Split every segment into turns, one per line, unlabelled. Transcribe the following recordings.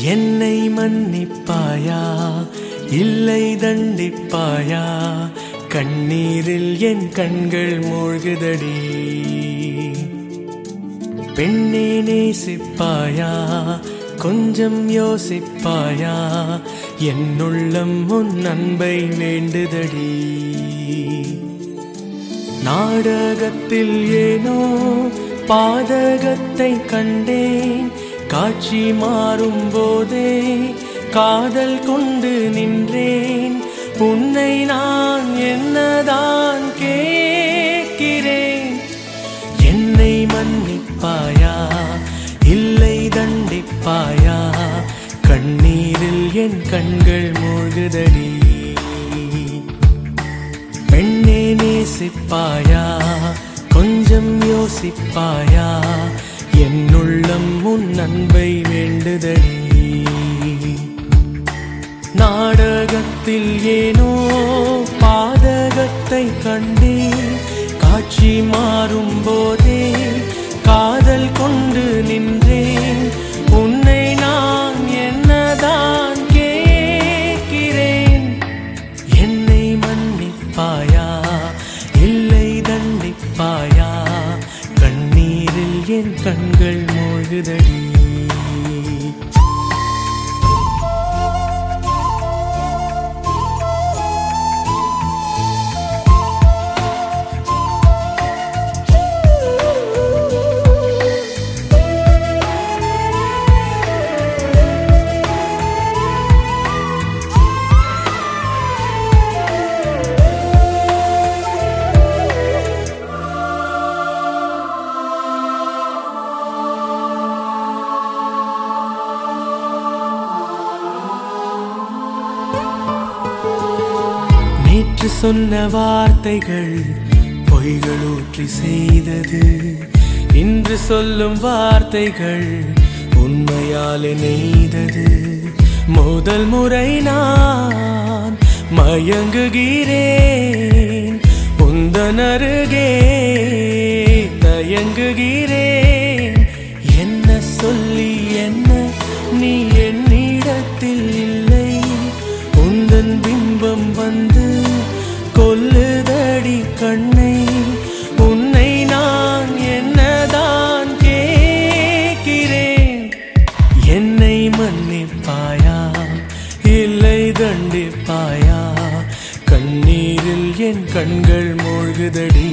என்னை மன்னிப்பாயா இல்லை தண்டிப்பாயா கண்ணீரில் என் கண்கள் மூழ்குதடி பெண்ணே நேசிப்பாயா கொஞ்சம் யோசிப்பாயா என்னுள்ளம் உன் அன்பை வேண்டுதடி நாடகத்தில் ஏனோ பாதகத்தை கண்டேன் காட்சி மாறும் போதே காதல் கொண்டு நின்றேன் உன்னை நான் என்னதான் கேட்கிறேன் என்னை மன்னிப்பாயா இல்லை தண்டிப்பாயா கண்ணீரில் என் கண்கள் மூழ்குதடி பெண்ணே நேசிப்பாயா கொஞ்சம் யோசிப்பாயா என்னுள்ளம் உன் அன்பை வேண்டுதடி நாடகத்தில் ஏனோ பாதகத்தை கண்டே காட்சி மாறும் போதே காதல் கொண்டு நின்றேன் உன்னை நான் என்னதான் கேட்கிறேன் என்னை மன்னிப்பாயா இல்லை தண்டிப்பாயா கண்ணீரில் என் கண்கள் மூழ்குதடி நேற்று சொன்ன வார்த்தைகள் பொய்கள் ஊற்றி செய்தது இன்று சொல்லும் வார்த்தைகள் உண்மையால் நெய்தது முதல் முறை நான் மயங்குகிறேன் உந்தன் அருகே தயங்குகிறேன் என்ன சொல்லி என்ன நீ என்னிடத்தில் இல்லை உந்தன் பிம்பம் வந்து கொல்லுதடி கண்ணை உன்னை நான் என்னதான் கேட்கிறேன் என்னை மன்னிப்பாயா இல்லை தண்டிப்பாயா கண்ணீரில் என் கண்கள் மூழ்குதடி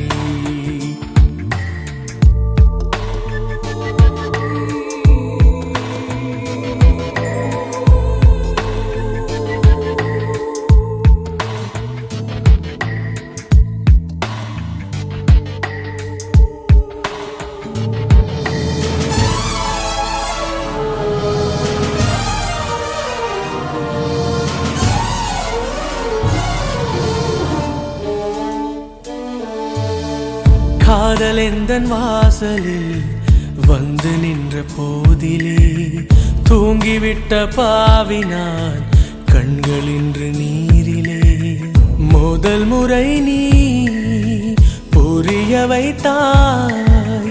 காதல் எந்தன் வாசலில் வந்து நின்ற போதிலே தூங்கிவிட்ட பாவினான் கண்கள் இன்று நீரிலே முதல் முறை நீ புரிய வைத்தாய்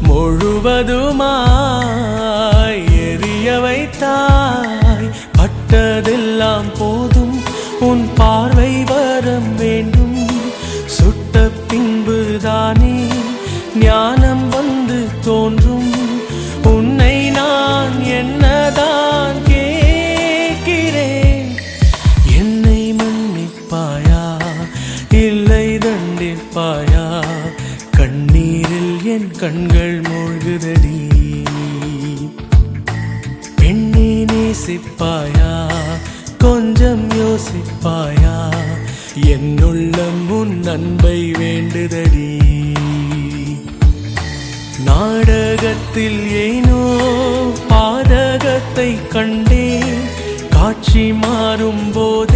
முழுவதுமாய் எரிய வைத்தாய் பட்டதெல்லாம் போதும் உன் பார்வை வரம் வேண்டும் சுட்ட பின்புதானே ஞானம் வந்து தோன்றும் உன்னை நான் என்னதான் கேட்கிறேன் என்னை மன்னிப்பாயா இல்லை தண்டிப்பாயா கண்ணீரில் என் கண்கள் மூழ்குதடி பெண்ணே நேசிப்பாயா கொஞ்சம் யோசிப்பாயா என்னுள்ளம் உன் அன்பை வேண்டுதடி நாடகத்தில் ஏனோ பாதகத்தை கண்டே காட்சி மாறும் போது